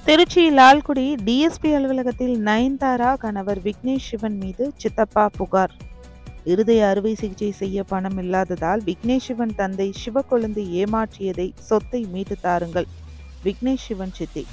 Trichy Lalgudi DSP அலுவலகத்தில் நயன்தாரா கணவர் விக்னேஷ் சிவன் மீது சித்தப்பா புகார் இருதய அறுவை சிகிச்சை செய்ய பணம் இல்லாததால் விக்னேஷ் சிவன் தந்தை சிவக்கொழுந்து ஏமாற்றியதை சொத்தை மீட்டு தாருங்கள் விக்னேஷ் சிவன் சித்தி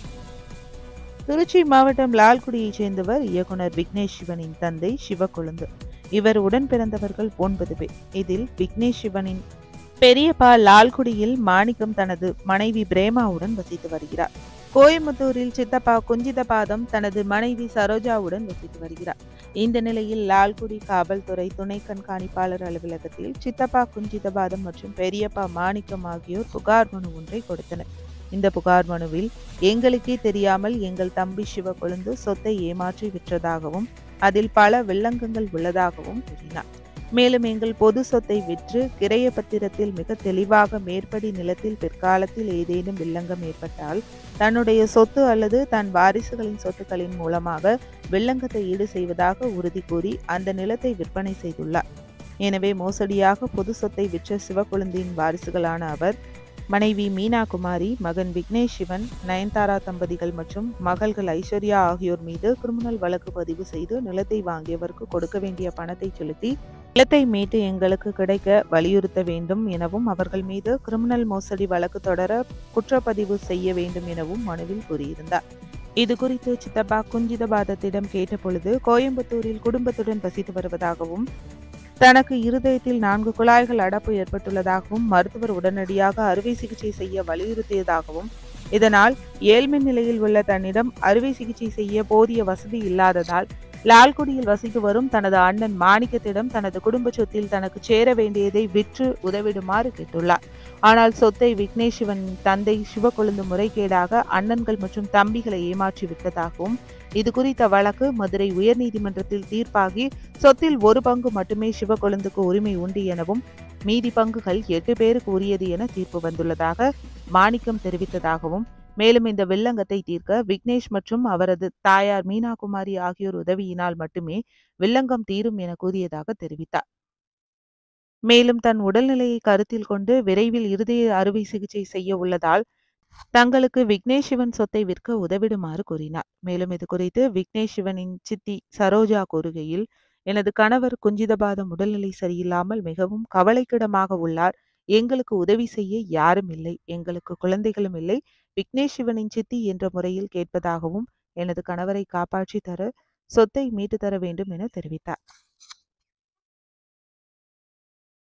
திருச்சி மாவட்டம் லால்குடியைச் சேர்ந்தவர் இயக்குனர் விக்னேஷ் சிவனின் தந்தை சிவக்கொழுந்து இவர் உடன் பிறந்தவர்கள் ஒன்பது பேர் இதில் விக்னேஷ் சிவனின் பெரியப்பா லால்குடியில் மாணிக்கம் தனது மனைவி பிரேமாவுடன் வசித்து வருகிறார் கோயம்புத்தூரில் சித்தப்பா குஞ்சிதபாதம் தனது மனைவி சரோஜாவுடன் வசித்து வருகிறார் இந்த நிலையில் லால்குடி காவல்துறை துணை கண்காணிப்பாளர் அலுவலகத்தில் சித்தப்பா குஞ்சிதபாதம் மற்றும் பெரியப்பா மாணிக்கம் ஆகியோர் புகார் மனு ஒன்றை கொடுத்தனர் இந்த புகார் மனுவில் எங்களுக்கே தெரியாமல் எங்கள் தம்பி சிவக்கொழுந்து சொத்தை ஏமாற்றி விற்றதாகவும் அதில் பல வில்லங்கங்கள் உள்ளதாகவும் கூறினார் மேலும் எங்கள் பொது சொத்தை விற்று கிரைய பத்திரத்தில் மிக தெளிவாக மேற்படி நிலத்தில் பிற்காலத்தில் ஏதேனும் வில்லங்கம் ஏற்பட்டால் தன்னுடைய சொத்து அல்லது தன் வாரிசுகளின் சொத்துக்களின் மூலமாக வில்லங்கத்தை ஈடு செய்வதாக உறுதி கூறி அந்த நிலத்தை விற்பனை செய்துள்ளார் எனவே மோசடியாக பொது சொத்தை விற்ற சிவக்குழந்தையின் வாரிசுகளான அவர் மனைவி மீனா குமாரி மகன் விக்னேஷ் சிவன் நயன்தாரா தம்பதிகள் மற்றும் மகள்கள் ஐஸ்வர்யா ஆகியோர் மீது கிரிமினல் வழக்கு பதிவு செய்து நிலத்தை வாங்கியவருக்கு கொடுக்க வேண்டிய பணத்தை செலுத்தி நிலத்தை மீட்டு எங்களுக்கு கிடைக்க வலியுறுத்த வேண்டும் எனவும் அவர்கள் மீது கிரிமினல் மோசடி வழக்கு தொடர குற்றப்பதிவு செய்ய வேண்டும் எனவும் மனுவில் கூறியிருந்தார் இது குறித்து சித்தப்பா குஞ்சிதபாதத்திடம் கேட்டபொழுது கோயம்புத்தூரில் குடும்பத்துடன் வசித்து வருவதாகவும் தனக்கு இருதயத்தில் நான்கு குழாய்கள் அடப்பு ஏற்பட்டுள்ளதாகவும் மருத்துவர் உடனடியாக அறுவை சிகிச்சை செய்ய வலியுறுத்தியதாகவும் இதனால் ஏழ்மை நிலையில் உள்ள தன்னிடம் அறுவை சிகிச்சை செய்ய போதிய வசதி இல்லாததால் லால்குடியில் வசித்து வரும் தனது அண்ணன் மாணிக்கத்திடம் தனது குடும்ப சொத்தில் தனக்கு சேர வேண்டியதை விற்று உதவிடுமாறு கேட்டுள்ளார் ஆனால் சொத்தை விக்னேஷ் சிவன் தந்தை சிவக்கொழுந்து முறைகேடாக அண்ணன்கள் மற்றும் தம்பிகளை ஏமாற்றி விட்டதாகவும் இது குறித்த வழக்கு மதுரை உயர்நீதிமன்றத்தில் தீர்ப்பாகி சொத்தில் ஒரு பங்கு மட்டுமே சிவக்கொழுந்துக்கு உரிமை உண்டு எனவும் மீதி பங்குகள் எட்டு பேருக்கு உரியது என தீர்ப்பு வந்துள்ளதாக மாணிக்கம் தெரிவித்ததாகவும் மேலும் இந்த வில்லங்கத்தை தீர்க்க விக்னேஷ் மற்றும் அவரது தாயார் மீனா குமாரி ஆகியோர் உதவியினால் மட்டுமே வில்லங்கம் தீரும் என கூறியதாக தெரிவித்தார் மேலும் தன் உடல்நிலையை கருத்தில் கொண்டு விரைவில் இருதய அறுவை சிகிச்சை செய்ய உள்ளதால் தங்களுக்கு விக்னேஷ் சிவன் சொத்தை விற்க உதவிடுமாறு கூறினார் மேலும் இது குறித்து விக்னேஷ் சிவனின் சித்தி சரோஜா கூறுகையில் எனது கணவர் குஞ்சிதபாதம் உடல்நிலை சரியில்லாமல் மிகவும் கவலைக்கிடமாக உள்ளார் எங்களுக்கு உதவி செய்ய யாரும் இல்லை எங்களுக்கு குழந்தைகளும் இல்லை விக்னேஷ் சிவனின் சித்தி என்ற முறையில் கேட்பதாகவும் எனது கணவரை காப்பாற்றி தர சொத்தை மீட்டு தர வேண்டும் என தெரிவித்தார்